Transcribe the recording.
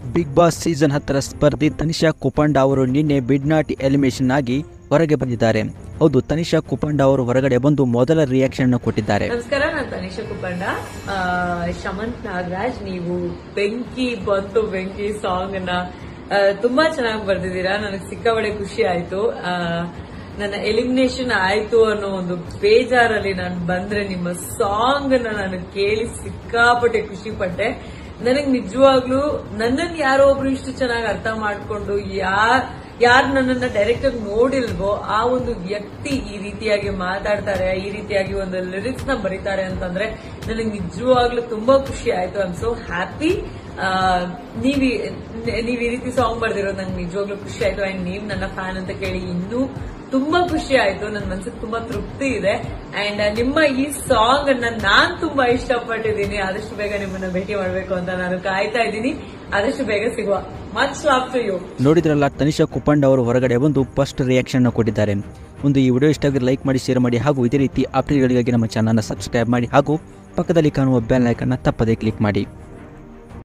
big boss season ಹತ್ತರ ಸ್ಪರ್ಧಿ ತನಿಷಾ ಕುಪಂಡ ಅವರು ನಿನ್ನೆ ಬಿಡ್ನಾಟಿ ಎಲಿಮಿನೇಷನ್ ಆಗಿ ಹೊರಗೆ ಬಂದಿದ್ದಾರೆ ಹೌದು ತನಿಷಾ ಕುಪಂಡ ಅವರು ಹೊರಗಡೆ ಬಂದು ಮೊದಲ ರಿಯಾಕ್ಷನ್ ಕೊಟ್ಟಿದ್ದಾರೆ ನಮಸ್ಕಾರ ನಾನು ತನಿಷಾ ಕುಪ್ಪಣ್ಣ ಆ, ಶಮಂತ್ ನಾಗರಾಜ್ ನೀವು ಬೆಂಕಿ ಬಂತು ಬೆಂಕಿ ಸಾಂಗ್ ನ ಆ, ತುಂಬಾ ಚೆನ್ನಾಗಿ ಬರ್ದಿದ್ದೀರಾ ನನಗೆ ಸಿಕ್ಕಾಬಳೆ ಖುಷಿ ಆಯ್ತು ಆ, ನನ್ನ ಎಲಿಮಿನೇಷನ್ ಆಯ್ತು ಅನ್ನೋ ಒಂದು ಬೇಜಾರಲ್ಲಿ ನಾನು ಬಂದ್ರೆ ನಿಮ್ಮ ಸಾಂಗ್ ನ ನಾನು ಕೇಳಿ ಸಿಕ್ಕಾಪಟ್ಟೆ ಖುಷಿ ಪಟ್ಟೆ ನನಗೆ ನಿಜವಾಗ್ಲೂ ನನ್ನನ್ನು ಯಾರೋ ಒಬ್ರು ಇಷ್ಟು ಚೆನ್ನಾಗಿ ಅರ್ಥ ಮಾಡ್ಕೊಂಡು ಯಾರ್ ಯಾರು ನನ್ನನ್ನ ಡೈರೆಕ್ಟ್ ಆಗಿ ನೋಡಿಲ್ವೋ ಆ ಒಂದು ವ್ಯಕ್ತಿ ಈ ರೀತಿಯಾಗಿ ಮಾತಾಡ್ತಾರೆ ಈ ರೀತಿಯಾಗಿ ಒಂದು ಲಿರಿಕ್ಸ್ ನ ಬರೀತಾರೆ ಅಂತಂದ್ರೆ ನನಗೆ ನಿಜವಾಗ್ಲೂ ತುಂಬಾ ಖುಷಿ ಆಯ್ತು ಐ ಆಮ್ ಸೋ ಹ್ಯಾಪಿ ನೀವ್ ಈ- ನೀವ್ ಈ ರೀತಿ ಸಾಂಗ್ ಬರ್ದಿರೋದು ನಂಗೆ ನಿಜವಾಗ್ಲೂ ಖುಷಿ ಆಯ್ತು ಅಂಡ್ ನೀವ್ ನನ್ನ ಫ್ಯಾನ್ ಅಂತ ಕೇಳಿ ಇನ್ನೂ ತುಂಬಾ ಖುಷಿ ಆಯ್ತು ನನ್ನ ಮನ್ಸಿಗೆ ತುಂಬಾ ತೃಪ್ತಿ ಇದೆ ಅಂಡ್ ನಿಮ್ಮ ಈ ಸಾಂಗ್ ಅನ್ನ ನಾನ್ ತುಂಬಾ ಇಷ್ಟಪಟ್ಟಿದ್ದೀನಿ ಆದಷ್ಟು ಬೇಗ ನಿಮ್ಮನ್ನ ಭೇಟಿ ಮಾಡ್ಬೇಕು ಅಂತ ನಾನು ಕಾಯ್ತಾ ಇದ್ದೀನಿ ಆದಷ್ಟು ಬೇಗ ಸಿಗುವ ಮಚ್ ಲವ್ ಟು ಯು ನೋಡಿದ್ರಲ್ಲ ತನಿಷಾ ಕುಪಂಡ ಅವರು ಹೊರಗಡೆ ಬಂದು ಫಸ್ಟ್ ರಿಯಾಕ್ಷನ್ ಕೊಟ್ಟಿದ್ದಾರೆ ಒಂದು ಈ ವಿಡಿಯೋ ಇಷ್ಟ ಆಗಿ ಲೈಕ್ ಮಾಡಿ ಶೇರ್ ಮಾಡಿ ಹಾಗೂ ಇದೇ ರೀತಿ ಅಪ್ಡೇಟ್ಗಳಿಗಾಗಿ ನಮ್ಮ ಚಾನಲ್ನ ಸಬ್ಸ್ಕ್ರೈಬ್ ಮಾಡಿ ಹಾಗೂ ಪಕ್ಕದಲ್ಲಿ ಕಾಣುವ ಬೆಲ್ ಐಕನ್ನ ತಪ್ಪದೇ ಕ್ಲಿಕ್ ಮಾಡಿ